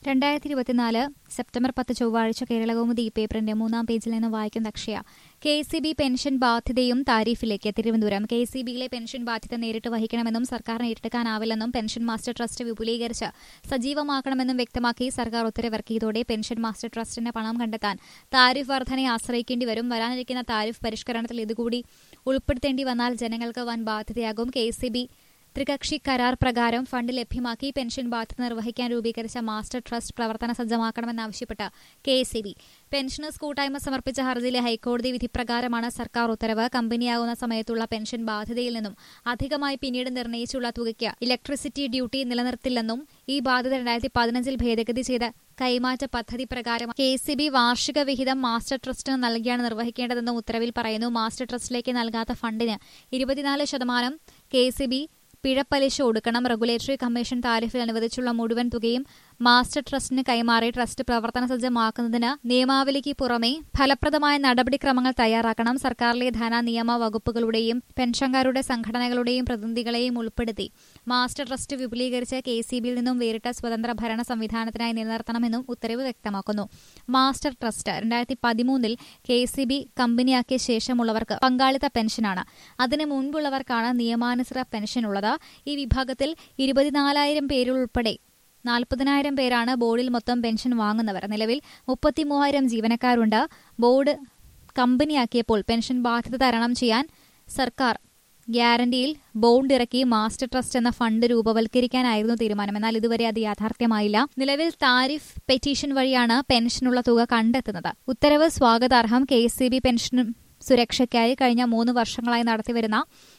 രണ്ടായിരത്തി ഇരുപത്തിനാല് സെപ്റ്റംബർ പത്ത് ചൊവ്വാഴ്ച കേരളകൗമുദി ഈ പേപ്പറിന്റെ മൂന്നാം പേജിൽ നിന്ന് വായിക്കുന്ന Akshaya K C B pension ബാധ്യതയും താരിഫിലേക്ക് തിരുവനന്തപുരം കെ സി ബിയിലെ പെൻഷൻ ബാധ്യത നേരിട്ട് വഹിക്കണമെന്നും സർക്കാരിന് ഏറ്റെടുക്കാനാവില്ലെന്നും പെൻഷൻ മാസ്റ്റർ ട്രസ്റ്റ് വിപുലീകരിച്ച് സജീവമാക്കണമെന്നും വ്യക്തമാക്കി സർക്കാർ ഉത്തരവിറക്കിയതോടെ പെൻഷൻ മാസ്റ്റർ ട്രസ്റ്റിന് പണം കണ്ടെത്താൻ താരിഫ് വർധനയെ ആശ്രയിക്കേണ്ടി വരും വരാനിരിക്കുന്ന താരിഫ് പരിഷ്കരണത്തിൽ ഇതുകൂടി ഉൾപ്പെടുത്തേണ്ടി വന്നാൽ ജനങ്ങൾക്ക് വൻ ബാധ്യതയാകും കെ സി ബി ത്രികക്ഷി കരാർ പ്രകാരം ഫണ്ട് ലഭ്യമാക്കി പെൻഷൻ ബാധ്യത നിർവഹിക്കാൻ രൂപീകരിച്ച മാസ്റ്റർ ട്രസ്റ്റ് പ്രവർത്തന സജ്ജമാക്കണമെന്നാവശ്യപ്പെട്ട് കെ സി ബി പെൻഷനേഴ്സ് കൂട്ടായ്മ സമർപ്പിച്ച ഹർജിയിലെ ഹൈക്കോടതി വിധി പ്രകാരമാണ് സർക്കാർ ഉത്തരവ് കമ്പനിയാകുന്ന സമയത്തുള്ള പെൻഷൻ ബാധ്യതയിൽ നിന്നും അധികമായി പിന്നീട് നിർണയിച്ചുള്ള തുകയ്ക്ക് ഇലക്ട്രിസിറ്റി ഡ്യൂട്ടി നിലനിർത്തില്ലെന്നും ഈ ബാധ്യത രണ്ടായിരത്തി പതിനഞ്ചിൽ ഭേദഗതി ചെയ്ത് കൈമാറ്റ പദ്ധതി പ്രകാരം കെ സി ബി വാർഷിക വിഹിതം മാസ്റ്റർ ട്രസ്റ്റിന് നൽകിയാണ് നിർവഹിക്കേണ്ടതെന്നും ഉത്തരവിൽ പറയുന്നു മാസ്റ്റർ ട്രസ്റ്റിലേക്ക് നൽകാത്ത ഫണ്ടിന് ഇരുപത്തിനാല് ശതമാനം കെ സി ബി പിഴപ്പലിശ ഒടുക്കണം റെഗുലേറ്ററി കമ്മീഷൻ താരിഫിൽ അനുവദിച്ചുള്ള മുഴുവൻ തുകയും മാസ്റ്റർ ട്രസ്റ്റിന് കൈമാറി ട്രസ്റ്റ് പ്രവർത്തന സജ്ജമാക്കുന്നതിന് നിയമാവലിക്ക് പുറമെ ഫലപ്രദമായ നടപടിക്രമങ്ങൾ തയ്യാറാക്കണം സർക്കാരിലെ ധന നിയമ വകുപ്പുകളുടെയും പെൻഷൻകാരുടെ സംഘടനകളുടെയും പ്രതിനിധികളെയും ഉൾപ്പെടുത്തി മാസ്റ്റർ ട്രസ്റ്റ് വിപുലീകരിച്ച് കെ സി ബിയിൽ നിന്നും വേറിട്ട സ്വതന്ത്ര ഭരണ സംവിധാനത്തിനായി നിലനിർത്തണമെന്നും ഉത്തരവ് വ്യക്തമാക്കുന്നു മാസ്റ്റർ ട്രസ്റ്റ് രണ്ടായിരത്തി പതിമൂന്നിൽ കെ സി ബി കമ്പനിയാക്കിയ ശേഷമുള്ളവർക്ക് പങ്കാളിത്ത പെൻഷനാണ് അതിനു മുൻപുള്ളവർക്കാണ് നിയമാനുസൃത പെൻഷൻ ഉള്ളത് ഈ വിഭാഗത്തിൽ ഇരുപത്തിനാലായിരം പേരുൾപ്പെടെ നാൽപ്പതിനായിരം പേരാണ് ബോർഡിൽ മൊത്തം പെൻഷൻ വാങ്ങുന്നവർ നിലവിൽ മുപ്പത്തിമൂവായിരം ജീവനക്കാരുണ്ട് ബോർഡ് കമ്പനിയാക്കിയപ്പോൾ പെൻഷൻ ബാധ്യത തരണം ചെയ്യാൻ സർക്കാർ ഗ്യാരണ്ടിയിൽ ബോണ്ട് ഇറക്കി മാസ്റ്റർ ട്രസ്റ്റ് എന്ന ഫണ്ട് രൂപവൽക്കരിക്കാനായിരുന്നു തീരുമാനം എന്നാൽ ഇതുവരെ അത് യാഥാർത്ഥ്യമായില്ല നിലവിൽ താരിഫ് പെറ്റീഷൻ വഴിയാണ് പെൻഷനുള്ള തുക കണ്ടെത്തുന്നത് ഉത്തരവ് സ്വാഗതാർഹം K S C B pension സുരക്ഷയ്ക്കായി കഴിഞ്ഞ മൂന്ന് വർഷങ്ങളായി നടത്തിവരുന്ന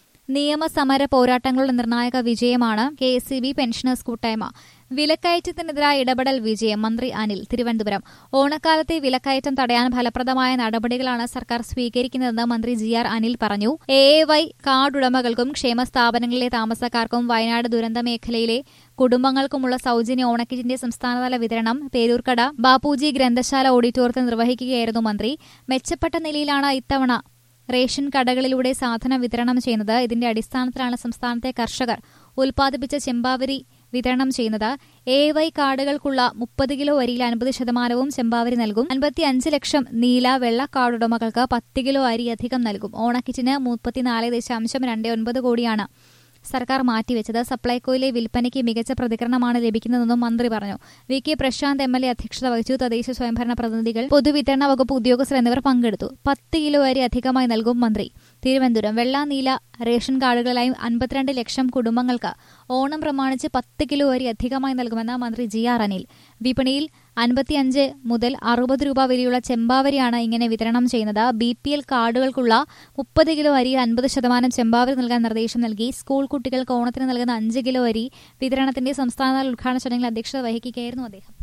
നിയമസമര പോരാട്ടങ്ങളുടെ നിർണായക വിജയമാണ് K S C B pensioners കൂട്ടായ്മ വിലക്കയറ്റത്തിനെതിരായ ഇടപെടൽ വിജയം മന്ത്രി അനിൽ തിരുവനന്തപുരം ഓണക്കാലത്തെ വിലക്കയറ്റം തടയാൻ ഫലപ്രദമായ നടപടികളാണ് സർക്കാർ സ്വീകരിക്കുന്നതെന്ന് മന്ത്രി ജി ആർ അനിൽ പറഞ്ഞു എ എ വൈ കാർഡുടമകൾക്കും ക്ഷേമ സ്ഥാപനങ്ങളിലെ താമസക്കാർക്കും വയനാട് ദുരന്ത മേഖലയിലെ കുടുംബങ്ങൾക്കുമുള്ള സൌജന്യ ഓണക്കിറ്റിന്റെ സംസ്ഥാനതല വിതരണം പേരൂർക്കട ബാപ്പുജി ഗ്രന്ഥശാല ഓഡിറ്റോറിയത്തിൽ നിർവഹിക്കുകയായിരുന്നു മന്ത്രി മെച്ചപ്പെട്ട നിലയിലാണ് ഇത്തവണ റേഷൻ കടകളിലൂടെ സാധനം വിതരണം ചെയ്യുന്നത് ഇതിന്റെ അടിസ്ഥാനത്തിലാണ് സംസ്ഥാനത്തെ കർഷകർ ഉൽപ്പാദിപ്പിച്ച ചെമ്പാവരി വിതരണം ചെയ്യുന്നത് എ വൈ കാർഡുകൾക്കുള്ള മുപ്പത് കിലോ അരിയിൽ അൻപത് ശതമാനവും ചെമ്പാവരി നൽകും അൻപത്തി അഞ്ച് ലക്ഷം നീല വെള്ള കാർഡുടമകൾക്ക് പത്ത് കിലോ അരി അധികം നൽകും ഓണക്കിറ്റിന് മുപ്പത്തിനാല് ദശാംശം രണ്ട് ഒൻപത് കോടിയാണ് സർക്കാർ മാറ്റിവെച്ചത് സപ്ലൈകോയിലെ വിൽപ്പനയ്ക്ക് മികച്ച പ്രതികരണമാണ് ലഭിക്കുന്നതെന്നും മന്ത്രി പറഞ്ഞു V K Prashanth M L A അധ്യക്ഷത വഹിച്ചു തദ്ദേശ സ്വയംഭരണ പ്രതിനിധികൾ പൊതുവിതരണ വകുപ്പ് ഉദ്യോഗസ്ഥർ എന്നിവർ പങ്കെടുത്തു പത്ത് കിലോ അരി അധികമായി നൽകും മന്ത്രി തിരുവനന്തപുരം വെള്ള നീല റേഷൻ കാർഡുകളായി അൻപത്തിരണ്ട് ലക്ഷം കുടുംബങ്ങൾക്ക് ഓണം പ്രമാണിച്ച് പത്ത് കിലോ അരി അധികമായി നൽകുമെന്ന് മന്ത്രി ജി ആർ അനിൽ വിപണിയിൽ അൻപത്തിയഞ്ച് മുതൽ അറുപത് രൂപ വിലയുള്ള ചെമ്പാവരിയാണ് ഇങ്ങനെ വിതരണം ചെയ്യുന്നത് ബി പി എൽ കാർഡുകൾക്കുള്ള മുപ്പത് കിലോ അരിയിൽ അൻപത് ശതമാനം ചെമ്പാവരി നൽകാൻ നിർദ്ദേശം നൽകി സ്കൂൾ കുട്ടികൾക്ക് ഓണത്തിന് നൽകുന്ന അഞ്ച് കിലോ അരി വിതരണത്തിന്റെ സംസ്ഥാനതല ഉദ്ഘാടന ചടങ്ങിൽ അധ്യക്ഷത വഹിക്കുകയായിരുന്നു അദ്ദേഹം